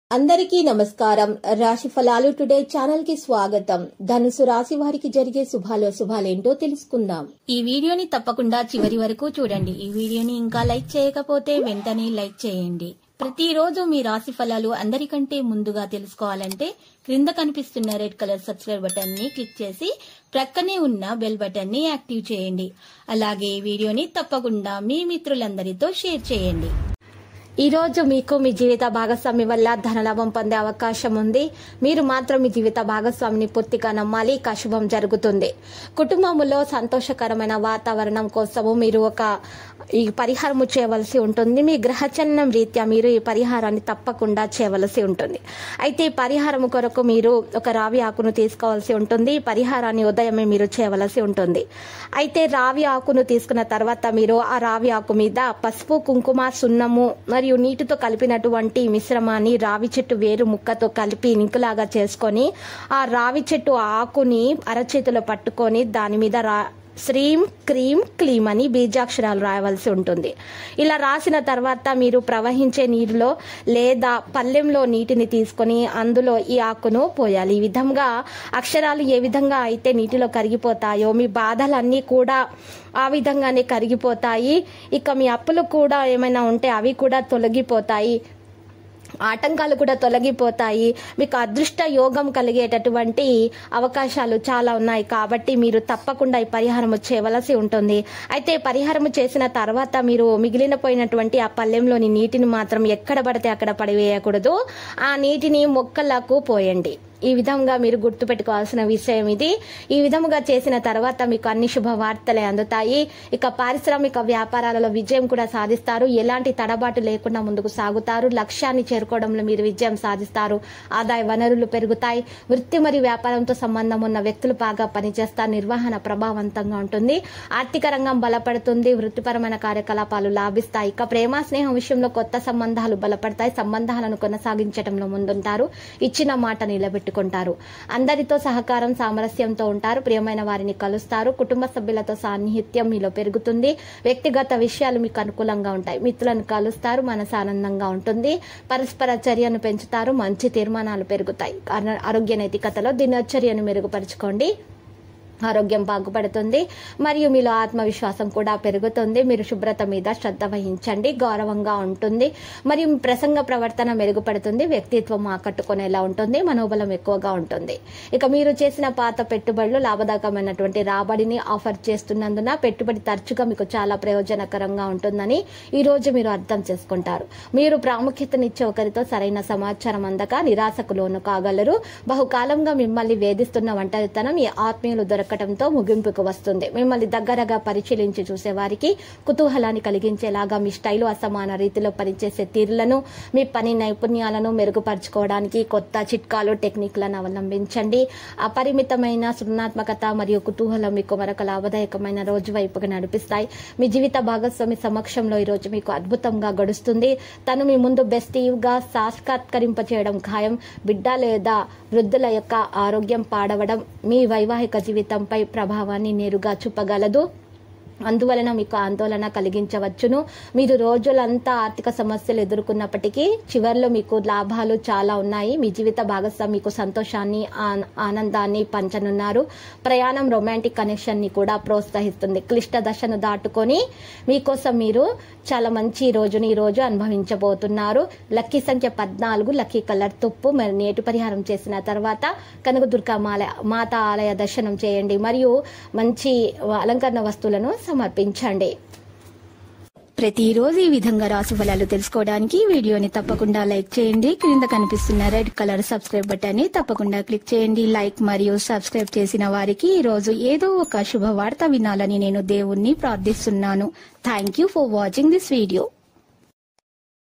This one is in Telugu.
అందరికీ నమస్కారం రాశి ఫలాలు టుడే ఛానల్ కి స్వాగతం ధనుసు రాశి వారికి జరిగే శుభాలో శుభాలేంటో తెలుసుకుందాం ఈ వీడియోని తప్పకుండా చివరి వరకు చూడండి ఈ వీడియోని ఇంకా లైక్ చేయకపోతే వెంటనే లైక్ చేయండి ప్రతిరోజు మీ రాశి ఫలాలు అందరికంటే ముందుగా తెలుసుకోవాలంటే క్రింద కనిపిస్తున్న రెడ్ కలర్ సబ్స్క్రైబ్ బటన్ ని క్లిక్ చేసి ప్రక్కనే ఉన్న బెల్ బటన్ ని యాక్టివ్ చేయండి అలాగే ఈ వీడియోని తప్పకుండా మీ మిత్రులందరితో షేర్ చేయండి ఈ రోజు మీకు మీ జీవిత భాగస్వామి వల్ల ధనలాభం పొందే అవకాశం ఉంది మీరు మాత్రం మీ జీవిత భాగస్వామిని పూర్తిగా నమ్మాలి ఇక శుభం జరుగుతుంది కుటుంబంలో సంతోషకరమైన వాతావరణం కోసము మీరు ఒక ఈ పరిహారము చేయవలసి ఉంటుంది మీ గ్రహచలనం రీత్యా మీరు ఈ పరిహారాన్ని తప్పకుండా చేయవలసి ఉంటుంది అయితే ఈ పరిహారం కొరకు మీరు ఒక రావి ఆకును తీసుకోవాల్సి ఉంటుంది ఈ పరిహారాన్ని ఉదయమే మీరు చేయవలసి ఉంటుంది అయితే రావి ఆకును తీసుకున్న తర్వాత మీరు ఆ రావి ఆకు మీద పసుపు కుంకుమ సున్నము మరియు నీటితో కలిపినటువంటి మిశ్రమాన్ని రావి చెట్టు వేరు ముక్కతో కలిపి నింకులాగా చేసుకొని ఆ రావి చెట్టు ఆకుని అరచేతిలో పట్టుకొని దాని మీద రా శ్రీం క్రీం క్లీం అని బీజాక్షరాలు రాయవలసి ఉంటుంది ఇలా రాసిన తర్వాత మీరు ప్రవహించే నీరులో లేదా పల్లెంలో నీటిని తీసుకొని అందులో ఈ ఆకును పోయాలి ఈ విధంగా అక్షరాలు ఏ విధంగా అయితే నీటిలో కరిగిపోతాయో మీ బాధలన్నీ కూడా ఆ విధంగానే కరిగిపోతాయి ఇక మీ అప్పులు కూడా ఏమైనా ఉంటే అవి కూడా తొలగిపోతాయి ఆటంకాలు కూడా తొలగిపోతాయి మీకు అదృష్ట యోగం కలిగేటటువంటి అవకాశాలు చాలా ఉన్నాయి కాబట్టి మీరు తప్పకుండా ఈ పరిహారం చేయవలసి ఉంటుంది అయితే పరిహారం చేసిన తర్వాత మీరు మిగిలిన పోయినటువంటి ఆ పల్లెంలోని నీటిని మాత్రం ఎక్కడ పడితే అక్కడ పడివేయకూడదు ఆ నీటిని మొక్కలకు పోయండి ఈ విధంగా మీరు గుర్తుపెట్టుకోవాల్సిన విషయం ఇది ఈ విధముగా చేసిన తర్వాత మీకు అన్ని శుభవార్తలే అందుతాయి ఇక పారిశ్రామిక వ్యాపారాలలో విజయం కూడా సాధిస్తారు ఎలాంటి తడబాటు లేకుండా ముందుకు సాగుతారు లక్ష్యాన్ని చేరుకోవడంలో మీరు విజయం సాధిస్తారు ఆదాయ వనరులు పెరుగుతాయి వృత్తి మరియు వ్యాపారంతో సంబంధం ఉన్న వ్యక్తులు బాగా పనిచేస్తారు నిర్వహణ ప్రభావవంతంగా ఉంటుంది ఆర్థిక రంగం బలపడుతుంది వృత్తిపరమైన కార్యకలాపాలు లాభిస్తాయి ఇక ప్రేమ స్నేహం విషయంలో కొత్త సంబంధాలు బలపడతాయి సంబంధాలను కొనసాగించడంలో ముందుంటారు ఇచ్చిన మాట నిలబెట్టి పెట్టుకుంటారు అందరితో సహకారం సామరస్యంతో ఉంటారు ప్రియమైన వారిని కలుస్తారు కుటుంబ సభ్యులతో సాన్నిహిత్యం మీలో పెరుగుతుంది వ్యక్తిగత విషయాలు మీకు అనుకూలంగా ఉంటాయి మిత్రులను కలుస్తారు మనసు ఆనందంగా ఉంటుంది పరస్పర చర్యను పెంచుతారు మంచి తీర్మానాలు పెరుగుతాయి ఆరోగ్య నైతికతలో దినచర్యను మెరుగుపరచుకోండి ఆరోగ్యం బాగుపడుతుంది మరియు మీలో ఆత్మవిశ్వాసం కూడా పెరుగుతుంది మీరు శుభ్రత మీద శ్రద్ధ వహించండి గౌరవంగా ఉంటుంది మరియు మీ ప్రసంగ ప్రవర్తన మెరుగుపడుతుంది వ్యక్తిత్వం ఆకట్టుకునేలా ఉంటుంది మనోబలం ఎక్కువగా ఉంటుంది ఇక మీరు చేసిన పాత పెట్టుబడులు లాభదాయకమైనటువంటి రాబడిని ఆఫర్ చేస్తున్నందున పెట్టుబడి తరచుగా మీకు చాలా ప్రయోజనకరంగా ఉంటుందని ఈ రోజు మీరు అర్థం చేసుకుంటారు మీరు ప్రాముఖ్యతనిచ్చే ఒకరితో సరైన సమాచారం అందక నిరాశకు లోను కాగలరు బహుకాలంగా మిమ్మల్ని వేధిస్తున్న ఒంటరితనం ఈ ఆత్మీయులు దొరక దొరకటంతో ముగింపుకు వస్తుంది మిమ్మల్ని దగ్గరగా పరిశీలించి చూసే వారికి కుతూహలాన్ని కలిగించేలాగా మీ స్టైలు అసమాన రీతిలో పనిచేసే తీరులను మీ పని నైపుణ్యాలను మెరుగుపరచుకోవడానికి కొత్త చిట్కాలు టెక్నిక్లను అవలంబించండి అపరిమితమైన సృజనాత్మకత మరియు కుతూహలం మీకు మరొక లాభదాయకమైన రోజు వైపుగా నడిపిస్తాయి మీ జీవిత భాగస్వామి సమక్షంలో ఈ రోజు మీకు అద్భుతంగా గడుస్తుంది తను మీ ముందు బెస్టీవ్గా సాక్షాత్కరింప చేయడం ఖాయం బిడ్డ లేదా వృద్ధుల యొక్క ఆరోగ్యం పాడవడం మీ వైవాహిక జీవితంపై ప్రభావాన్ని నేరుగా చూపగలదు అందువలన మీకు ఆందోళన కలిగించవచ్చును మీరు రోజులంతా ఆర్థిక సమస్యలు ఎదుర్కొన్నప్పటికీ చివరిలో మీకు లాభాలు చాలా ఉన్నాయి మీ జీవిత భాగస్వామి మీకు సంతోషాన్ని ఆనందాన్ని పంచనున్నారు ప్రయాణం రొమాంటిక్ కనెక్షన్ని కూడా ప్రోత్సహిస్తుంది క్లిష్ట దశను దాటుకొని మీకోసం మీరు చాలా మంచి రోజుని ఈ రోజు అనుభవించబోతున్నారు లక్కీ సంఖ్య పద్నాలుగు లక్కీ కలర్ తుప్పు మరి నేటి పరిహారం చేసిన తర్వాత కనకదుర్గ మాల మాత ఆలయ దర్శనం చేయండి మరియు మంచి అలంకరణ వస్తువులను సమర్పించండి ప్రతిరోజు ఈ విధంగా రాశి ఫలాలు తెలుసుకోవడానికి వీడియోని తప్పకుండా లైక్ చేయండి క్రింద కనిపిస్తున్న రెడ్ కలర్ సబ్స్క్రైబ్ బటన్ ని తప్పకుండా క్లిక్ చేయండి లైక్ మరియు సబ్స్క్రైబ్ చేసిన వారికి ఈ రోజు ఏదో ఒక శుభవార్త వినాలని నేను దేవుణ్ణి ప్రార్థిస్తున్నాను thank you for watching this video